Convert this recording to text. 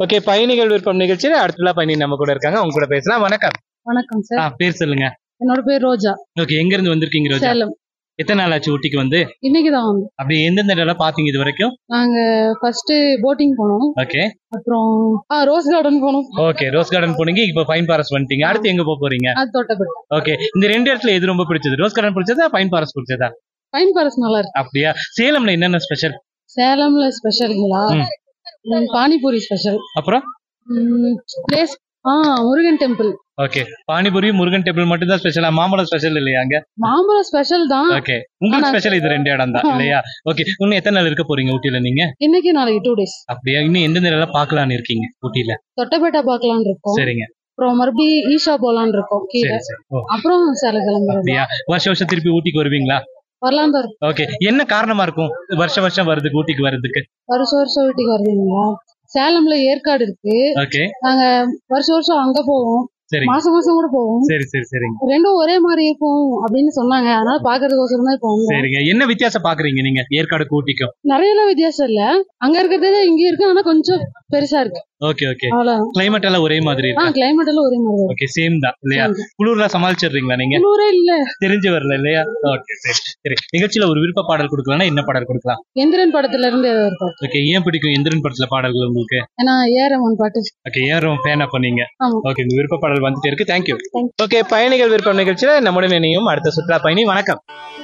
Okay பயணிகள் விருப்பம் நிகழ்ச்சியில அடுத்துள்ள பயணி நம்ம கூட இருக்காங்க அவங்க கூட பேசலாம் வணக்கம் வணக்கம் ஆ, சார் பேர் சொல்லுங்க என்னோட பேர் ரோஜா ஓகே எங்க இருந்து வந்திருக்கீங்க ரோஜா சேலம் எத்தனை நாள் ஆச்சு ஊட்டிக்கு வந்து இன்னைக்கு தான் வந்து அப்படி எந்தெந்த இடம் பாத்தீங்க இது வரைக்கும் நாங்க ஃபர்ஸ்ட் போட்டிங் போனோம் ஓகே அப்புறம் ஆ ரோஸ் கார்டன் போனோம் ஓகே ரோஸ் கார்டன் போனீங்க இப்போ பைன் ஃபாரஸ்ட் வந்துட்டீங்க அடுத்து எங்க போக போறீங்க அது தோட்டப்பட்டு ஓகே இந்த ரெண்டு இடத்துல எது ரொம்ப பிடிச்சது ரோஸ் கார்டன் பிடிச்சதா பைன் ஃபாரஸ்ட் பிடிச்சதா பைன் ஃபாரஸ்ட் நல்லா இருக்கு அப்படியா சேலம்ல என்னென்ன ஸ்பெஷல் சேலம்ல ஸ்பெஷலுங்களா ம். ம், பானிபூரி ஸ்பெஷல் அப்புறம் பிளேஸ் ஆ Murugan temple okay panipuri Murugan temple மட்டும் தான் ஸ்பெஷலா மாம்பழம் ஸ்பெஷல் இல்லையா அங்க மாம்பழம் ஸ்பெஷல் தான் ஓகே உங்களுக்கு ஆனா- ஸ்பெஷல் இது ரெண்டு இடம் தான் இல்லையா ஓகே இன்னும் எத்தனை நாள் இருக்க போறீங்க ஊட்டியில நீங்க இன்னைக்கு நாளைக்கு டூ டேஸ் அப்படியா இன்னும் எந்தெந்த இடம் பார்க்கலாம்னு இருக்கீங்க ஊட்டியில தொட்டபேட்டா பார்க்கலாம்னு இருக்கோம் சரிங்க அப்புறம் மறுபடியும் ஈஷா போலாம்னு இருக்கோம் கீழே சரி சரி ஓ அப்புறம் சேலம் கிளம்புறது அப்படியா வருஷம் வருஷம் திருப்பி ஊட்டிக்கு வருவீங்களா வரலாம் தான் இருக்கு. ஓகே என்ன காரணமா இருக்கும் வருஷம் வருஷம் வருதுக்கு ஊட்டிக்கு வர்றதுக்கு வருஷம் வருஷம் வீட்டுக்கு வருவீங்களா சேலம்ல ஏற்காடு இருக்கு ஓகே நாங்க வருஷம் வருஷம் அங்க போவோம் சரி மாசம் மாசம் கூட போவோம் சரி சரி சரிங்க ரெண்டும் ஒரே மாதிரி இருக்கும் அப்படின்னு சொன்னாங்க அதனால பாக்குறதுக்கோசரம் தான் இப்போ வந்தோம். சரிங்க என்ன வித்தியாசம் பாக்குறீங்க நீங்க ஏற்காடு ஊட்டிக்கும் நிறைய எல்லாம் வித்தியாசம் இல்ல அங்க இருக்கிறதே இங்க இருக்கு ஆனா கொஞ்சம் பெருசா இருக்கு ஓகே ஓகே அவ்வளவு கிளைமேட் எல்லாம் ஒரே மாதிரி ஆ இருக்கு கிளைமேட் எல்லாம் ஒரே மாதிரி தான் ஓகே சேம் தான் இல்லையா இருக்கு. குளிர்ல சமாளிச்சிடுறீங்களா நீங்க குளிரே இல்ல தெரிஞ்சு வரல இல்லையா ஓகே சரி சரி நிகழ்ச்சியில ஒரு விருப்ப பாடல் கொடுக்கலாம்னா என்ன பாடல் கொடுக்கலாம் எந்திரன் படத்துல இருந்து ஏதோ ஒரு பாட்டு ஓகே ஏன் பிடிக்கும் எந்திரன் படத்துல பாடல்கள் உங்களுக்கு ஏன்னா ஏரமன் பாட்டு ஓகே ஏறும் ஃபேனா பண்ணீங்க ஆமா. ஓகே இந்த விருப்ப பாடல் வந்துட்டே இருக்கு தேங்க்யூ Thank ஓகே பயணிகள் விருப்பம் நிகழ்ச்சியில நம்முடன் இணையும் அடுத்த சுற்றுலா பயணி வணக்கம்